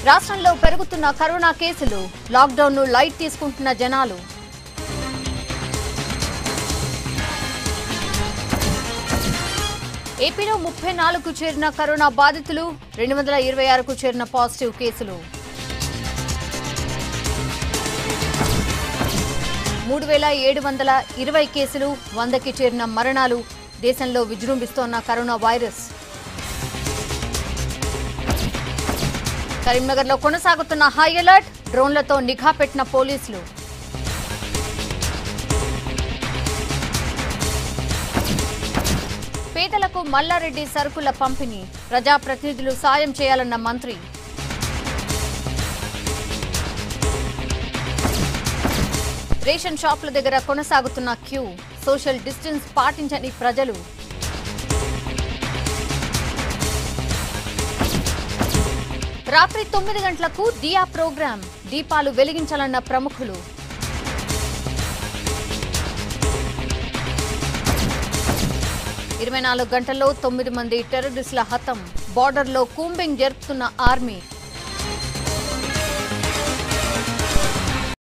రాష్ట్రంలో పెరుగుతున్న కరోనా కేసులు లాక్డౌన్ ను లైట్ తీసుకుంటున్న జనాలు ఏపీలో ముప్పై నాలుగు చేరిన కరోనా బాధితులు రెండు వందల ఇరవై ఆరుకు చేరిన పాజిటివ్ కేసులు మూడు వేల ఏడు వందల ఇరవై కేసులు వందకి చేరిన మరణాలు దేశంలో విజృంభిస్తోన్న కరోనా వైరస్ కరీంనగర్లో కొనసాగుతున్న హై అలర్ట్ డ్రోన్లతో నిఘా పెట్టిన పోలీసులు పేదలకు మల్లారెడ్డి సరుకుల పంపిణీ ప్రజాప్రతినిధులు సాయం చేయాలన్న మంత్రి రేషన్ షాపుల దగ్గర కొనసాగుతున్న క్యూ సోషల్ డిస్టెన్స్ పాటించని ప్రజలు రాత్రి తొమ్మిది గంటలకు దియా ప్రోగ్రాం దీపాలు వెలిగించాలన్న ప్రముఖులు ఇరవై నాలుగు గంటల్లో తొమ్మిది మంది టెర్రరిస్టుల హతం బార్డర్లో కూంబింగ్ జరుపుతున్న ఆర్మీ